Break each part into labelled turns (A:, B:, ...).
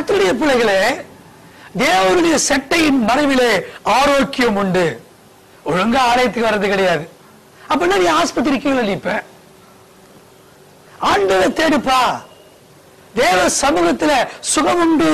A: கர்த்தருடைய பிள்ளைகளே தேவனுடைய செட்டையின் மறைவிலே ஆரோக்கியம் உண்டு ஒழுங்கா ஆலயத்துக்கு வர்றது கிடையாது அப்படின்னா நீ ஆஸ்பத்திரிக்கு நீ இப்ப ஆண்டவரை தேடுப்பா தேவ சமூகத்துல சுகம் உண்டு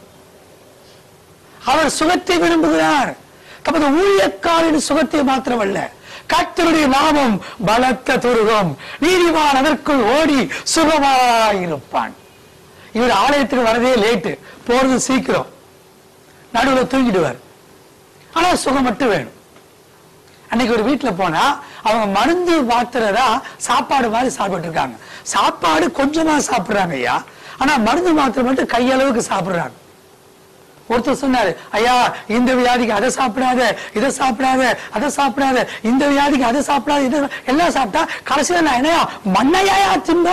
A: அவர் சுகத்தை விரும்புகிறார் தமது ஊழியக்காரின் சுகத்தை மாத்திரமல்ல கர்த்தருடைய நாமம் பலத்த துருகம் நீதிமான் அதற்குள் ஓடி சுகமாயிருப்பான் இவர் ஆலயத்துக்கு வரதே லேட்டு போறது சீக்கிரம் நடுவுல தூங்கிடுவார் ஆனா சுகம் மட்டும் வேணும் அன்னைக்கு ஒரு வீட்டுல போனா அவங்க மருந்து மாத்திரை தான் சாப்பாடு மாதிரி சாப்பிட்டு இருக்காங்க சாப்பாடு கொஞ்சமா சாப்பிடுறாங்க ஐயா ஆனா மருந்து மாத்திரை மட்டும் கையளவுக்கு சாப்பிடுறாங்க ஒருத்தர் சொன்னாரு ஐயா இந்த வியாதிக்கு அதை சாப்பிடாத இதை சாப்பிடாத அதை சாப்பிடாத இந்த வியாதிக்கு அதை சாப்பிடாத இதை எல்லாம் சாப்பிட்டா கடைசியில நான் என்னையா மண்ணையா திம்ப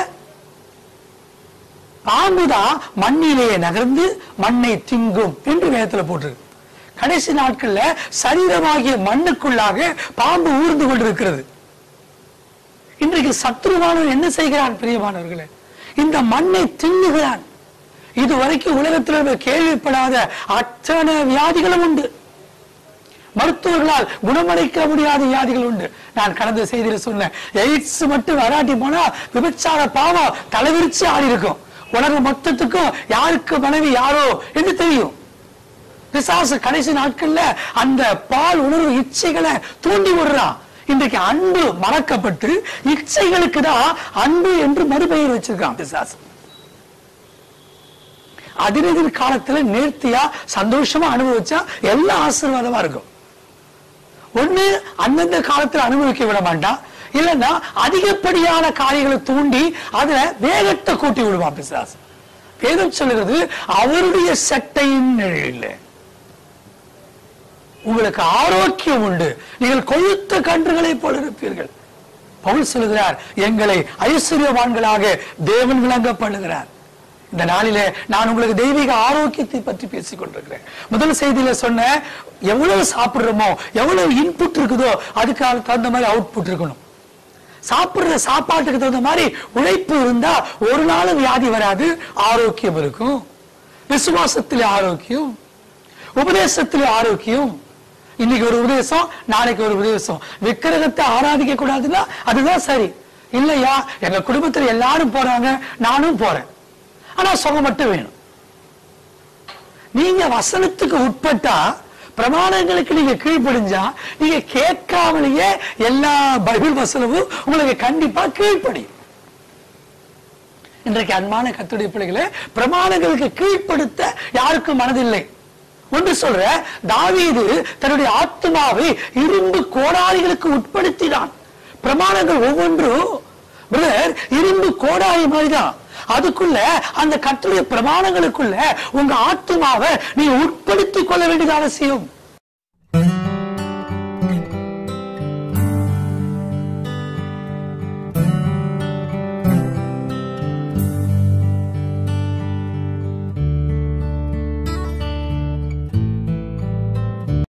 A: பாம்புதான் மண்ணிலே நகர்ந்து மண்ணை திங்கும் என்று வேதத்துல போட்டிருக்கு கடைசி நாட்கள்ல சரீரமாகிய மண்ணுக்குள்ளாக பாம்பு ஊர்ந்து கொண்டிருக்கிறது இன்றைக்கு சத்ருவானவன் என்ன செய்கிறான் பிரியமானவர்களே இந்த மண்ணை தின்னுகிறான் இதுவரைக்கும் உலகத்தில் நம்ம கேள்விப்படாத அத்தனை வியாதிகளும் உண்டு மருத்துவர்களால் குணமடைக்க முடியாத வியாதிகள் உண்டு நான் கடந்த செய்தியில சொன்னேன் எய்ட்ஸ் மட்டும் வராட்டி போனா விபச்சார பாவம் தலைவிரிச்சு ஆடி இருக்கும் உலகம் மொத்தத்துக்கும் யாருக்கு மனைவி யாரோ என்று தெரியும் பிசாசு கடைசி நாட்கள்ல அந்த பால் உணர்வு இச்சைகளை தூண்டி விடுறான் இன்றைக்கு அன்பு மறக்கப்பட்டு இச்சைகளுக்கு தான் அன்பு என்று மறுபெயர் வச்சிருக்கான் பிசாசு அதிரெதிர் காலத்துல நேர்த்தியா சந்தோஷமா அனுபவிச்சா எல்லாம் ஆசீர்வாதமா இருக்கும் ஒண்ணு அந்தந்த காலத்துல அனுபவிக்க விட மாட்டான் இல்லைன்னா அதிகப்படியான காரியங்களை தூண்டி அதுல வேகத்தை கூட்டி விடுவான் பிசாசு வேதம் சொல்லுகிறது அவருடைய சட்டையின் நிழலில் உங்களுக்கு ஆரோக்கியம் உண்டு நீங்கள் கொழுத்த கன்றுகளை போல இருப்பீர்கள் பவுல் சொல்லுகிறார் எங்களை ஐஸ்வர்யவான்களாக தேவன் விளங்க பண்ணுகிறார் இந்த நாளிலே நான் உங்களுக்கு தெய்வீக ஆரோக்கியத்தை பற்றி பேசிக் கொண்டிருக்கிறேன் முதல் செய்தியில சொன்ன எவ்வளவு சாப்பிடுறோமோ எவ்வளவு இன்புட் இருக்குதோ அதுக்கு தகுந்த மாதிரி அவுட்புட் இருக்கணும் சாப்பிடுற சாப்பாட்டுக்கு தகுந்த மாதிரி உழைப்பு இருந்தா ஒரு நாளும் வியாதி வராது ஆரோக்கியம் இருக்கும் விசுவாசத்திலே ஆரோக்கியம் உபதேசத்திலே ஆரோக்கியம் இன்னைக்கு ஒரு உபதேசம் நாளைக்கு ஒரு உபதேசம் விக்கிரகத்தை ஆராதிக்க கூடாதுன்னா அதுதான் சரி இல்லையா எங்க குடும்பத்துல எல்லாரும் போறாங்க நானும் போறேன் ஆனா சுகம் மட்டும் வேணும் நீங்க வசனத்துக்கு உட்பட்டா பிரமாணங்களுக்கு நீங்க கீழ்ப்படிஞ்சா நீங்க கேட்காமலேயே எல்லா பைபிள் வசனமும் உங்களுக்கு கண்டிப்பா கீழ்ப்படியும் இன்றைக்கு அன்பான கத்துடைய பிள்ளைகளை பிரமாணங்களுக்கு கீழ்ப்படுத்த யாருக்கும் மனதில்லை ஒன்று சொல்ற தாவீது தன்னுடைய ஆத்மாவை இரும்பு கோடாரிகளுக்கு உட்படுத்தினான் பிரமாணங்கள் ஒவ்வொன்றும் பிரதர் இரும்பு கோடாரி மாதிரிதான் அதுக்குள்ள அந்த கட்டுடைய பிரமாணங்களுக்குள்ள உங்க ஆத்மாவை நீ உட்படுத்திக் கொள்ள வேண்டியது அவசியம்